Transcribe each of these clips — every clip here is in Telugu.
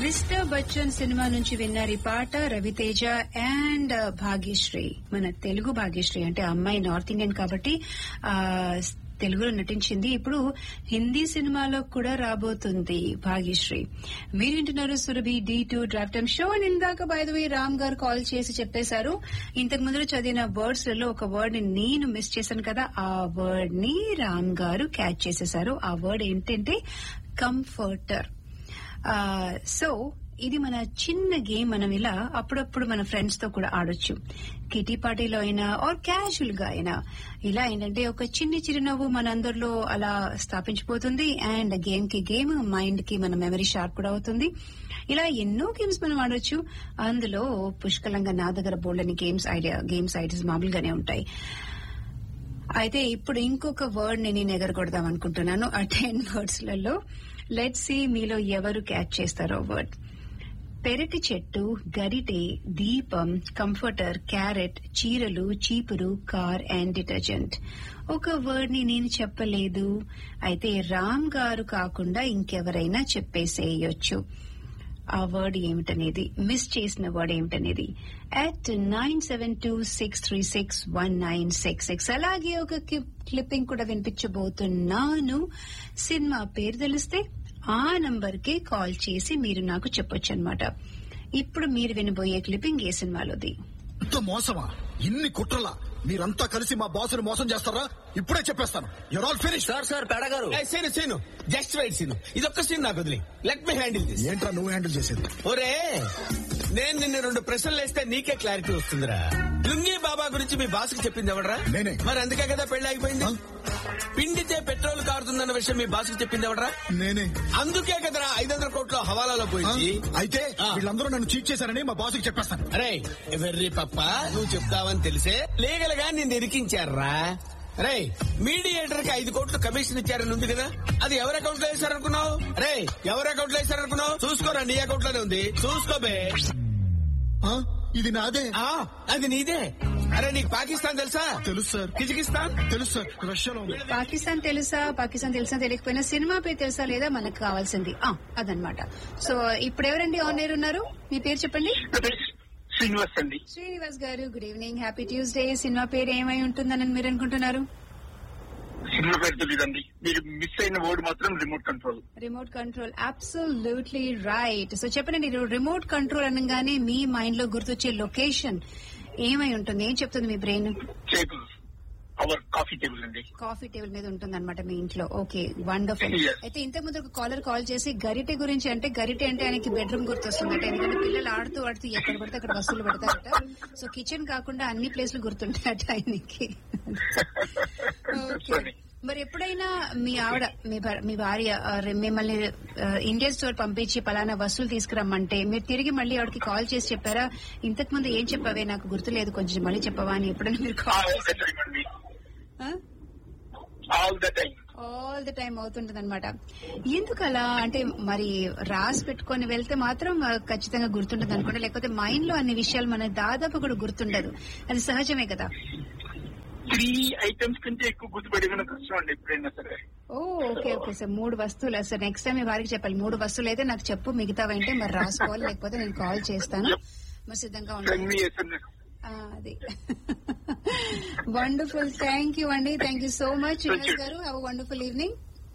మిస్టర్ బచ్చన్ సినిమా నుంచి విన్నారు ఈ పాట రవితేజ అండ్ భాగ్యశ్రీ మన తెలుగు భాగ్యశ్రీ అంటే ఆ అమ్మాయి నార్త్ ఇండియన్ కాబట్టి ఆ తెలుగులో నటించింది ఇప్పుడు హిందీ సినిమాలో కూడా రాబోతుంది భాగ్యశ్రీ మీరు వింటున్నారు Surabhi D two drive time show and ఇందాక బై ద వే రామ్ గారు కాల్ చేసి చెప్పేశారు ఇంతకు ముందు చదివిన వర్డ్స్ లలో ఒక వర్డ్ ని నేను మిస్ చేశాను కదా ఆ వర్డ్ ని రామ్ గారు క్యాచ్ చేసేశారు ఆ వర్డ్ ఏంటంటే కంఫర్టర్ సో ఇది మన చిన్న గేమ్ మనం ఇలా అప్పుడప్పుడు మన ఫ్రెండ్స్ తో కూడా ఆడొచ్చు కిటీ పార్టీలో అయినా ఆర్ క్యాజువల్ గా అయినా ఇలా ఏంటంటే ఒక చిన్ని చిరునవ్వు మనందరిలో అలా స్థాపించిపోతుంది అండ్ గేమ్ కి గేమ్ మైండ్ కి మన మెమరీ షార్ప్ కూడా అవుతుంది ఇలా ఎన్నో గేమ్స్ మనం ఆడొచ్చు అందులో పుష్కలంగా నా దగ్గర బోల్డని గేమ్స్ ఐడియా గేమ్స్ ఐడియాస్ మామూలుగానే ఉంటాయి అయితే ఇప్పుడు ఇంకొక వర్డ్ ని నేను ఎగరగొడదాం అనుకుంటున్నాను ఆ టెన్ వర్డ్స్ లలో లెట్ సి మీలో ఎవరు క్యాచ్ చేస్తారో వర్డ్ పెరటి చెట్టు గరిటె దీపం కంఫర్టర్ క్యారెట్ చీరలు చీపురు కార్ అండ్ డిటర్జెంట్ ఒక వర్డ్ ని నేను చెప్పలేదు అయితే రామ్ గారు కాకుండా ఇంకెవరైనా చెప్పేసేయొచ్చు ఆ వర్డ్ ఏమిటనేది మిస్ చేసిన వర్డ్ ఏమిటనేది at nine seven two six three six one nine six six అలాగే ఒక క్లిప్పింగ్ కూడా వినిపించబోతున్నాను సినిమా పేరు తెలిస్తే ఆ నంబర్ కి కాల్ చేసి మీరు నాకు చెప్పొచ్చు అనమాట ఇప్పుడు మీరు వినబోయే క్లిప్పింగ్ ఏ సినిమాలోది ఇంత మోసమా ఇన్ని కుట్రలా మీరంతా కలిసి మా బాసుని మోసం చేస్తారా ఇప్పుడే చెప్పేస్తాను you're all finish sir sir పేడ గారు ఏయ్, సీను సీను జస్ట్ వెయిట్ సీను ఇదొక్క సీన్ నాకు వదిలి లెట్ మీ హ్యాండిల్ దిస్ ఏంట్రా నువ్వు హ్యాండిల్ చేసేది ఒరే నేను నిన్న రెండు ప్రశ్నలు వేస్తే నీకే క్లారిటీ వస్తుందిరా లుంగి బాబా గురించి మీ బాస్ కి చెప్పింది ఎవడరా నేనే. మరి అందుకే కదా పెళ్లి ఆగిపోయింది ఆ? పిండితే పెట్రోల్ కారుతుందన్న విషయం మీ బాస్ కి చెప్పింది ఎవడరా నేనే అందుకే కదరా ఐదు వందల కోట్ల హవాలాలో ఆ? పోయింది అయితే ఆ. వీళ్ళందరూ నన్ను చీట్ చేశారని మా బాసుకి చెప్పేస్తాను అరే వెర్రి పప్ప నువ్వు చెప్తావని తెలిసే లీగల్ గా నిన్ను ఇరికించారా రే మీడియేటర్ కి ఐదు కోట్లు కమిషన్ ఇచ్చారని ఉంది కదా అది ఎవరి అకౌంట్ లో వేశారనుకున్నావు రే ఎవరి అకౌంట్ లో వేశారనుకున్నావు చూసుకోరా నీ అకౌంట్ లోనే ఉంది చూసుకోబే ఆ? ఇది నాదే ఆ, అది నీదే అరే నీకు పాకిస్తాన్ తెలుసా తెలుసు సార్ కిజికిస్తాన్ తెలుసు సార్ రష్యాలో ఉంది పాకిస్తాన్ తెలుసా పాకిస్తాన్ తెలుసా తెలియకపోయినా సినిమా పేరు తెలుసా లేదా మనకు కావాల్సింది ఆ అదనమాట సో ఇప్పుడు ఎవరండి ఆన్ ఎయిర్ ఉన్నారు మీ పేరు చెప్పండి శ్రీనివాస్ అండి శ్రీనివాస్ గారు good evening happy Tuesday cinema పేరు ఏమై ఉంటుందని మీరు అనుకుంటున్నారు సినిమా పేరు తెలియదండి మీరు మిస్ అయిన వర్డ్ మాత్రం remote control remote control absolutely right so చెప్పండి మీరు రిమోట్ కంట్రోల్ అనగానే మీ మైండ్ లో గుర్తొచ్చే లొకేషన్ ఏమై ఉంటుంది ఏం చెప్తుంది మీ brain table hour coffee table అండి కాఫీ టేబుల్ మీద ఉంటుంది అనమాట మీ ఇంట్లో ఓకే వండర్ఫుల్ Yes. అయితే ఇంత ముందు ఒక కాలర్ కాల్ చేసి గరిటె గురించి అంటే గరిటె అంటే ఆయనకి బెడ్రూమ్ గుర్తొస్తుందట ఎందుకంటే పిల్లలు ఆడుతూ ఆడుతూ ఎక్కడ పడితే అక్కడ వస్తువులు పెడతారట సో కిచెన్ కాకుండా అన్ని ప్లేస్లు గుర్తుంటాయట ఆయనకి ఓకే మరి ఎప్పుడైనా మీ ఆవిడ మీ భా- మీ భార్య ఆ, రే- మిమ్మల్ని ఆ, ఇండియన్ స్టోర్ పంపించి పలానా వస్తువులు తీసుకురమ్మంటే మీరు తిరిగి మళ్ళీ ఆవిడకి కాల్ చేసి చెప్పారా ఇంతకు ముందు ఏం చెప్పావే నాకు గుర్తులేదు కొంచెం మళ్ళీ చెప్పవా అని ఎప్పుడైనా మీరు కాల్ ఆల్ ద టైం అండి చేసి all the time all the time అవుతుంటది అనమాట ఎందుకు అలా అంటే మరి రాసి పెట్టుకొని వెళ్తే మాత్రం ఆ, ఖచ్చితంగా గుర్తుంటది అనుకుంటా లేకపోతే మైండ్ లో అన్ని విషయాలు మన దాదాపు కూడా గుర్తుండదు అది సహజమే కదా త్రీ ఐటమ్స్ కంటే ఎక్కువ గుర్తుపెట్టుకున్న కష్టం అండి ఎప్పుడైనా సరే ఓ ఓకే ఓకే సార్ మూడు వస్తువులు సార్ నెక్స్ట్ టైం మీ వారికి చెప్పాలి మూడు వస్తువులు అయితే నాకు చెప్పు మిగతావంటే మరి రాసుకోవాలి లేకపోతే నేను కాల్ చేస్తాను మరి సిద్ధంగా సెండ్ ఉండాలి మీ ఎస్ఎంఎస్ ఆ, అది వండర్ఫుల్ థ్యాంక్ యూ అండి thank you so much Srinivas గారు హ్యావ్ వండర్ఫుల్ ఈవినింగ్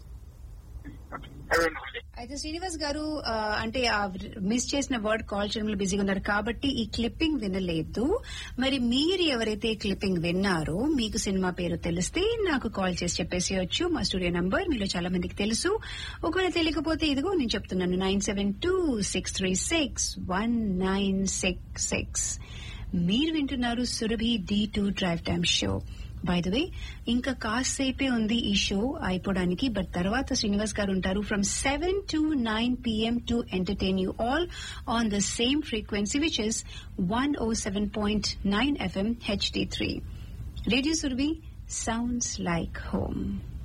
అయితే శ్రీనివాస్ గారు ఆ, అంటే మిస్ చేసిన వర్డ్ కాల్ చేయడంలో బిజీగా ఉన్నారు కాబట్టి ఈ క్లిప్పింగ్ వినలేదు మరి మీరు ఎవరైతే ఈ క్లిప్పింగ్ విన్నారో మీకు సినిమా పేరు తెలిస్తే నాకు కాల్ చేసి చెప్పేసేయచ్చు మా స్టూడియో నంబర్ మీలో చాలా మందికి తెలుసు ఒకవేళ తెలియకపోతే ఇదిగో నేను చెప్తున్నాను nine seven two six three six one nine six six మీరు వింటున్నారు Surabhi D two drive time show by the way ఇంకా కాసేపే ఉంది ఈ షో అయిపోవడానికి బట్ తర్వాత శ్రీనివాస్ గారు ఉంటారు from seven to nine PM to entertain you all on the same frequency which is one O seven point nine FM HD three radio Surabhi sounds like home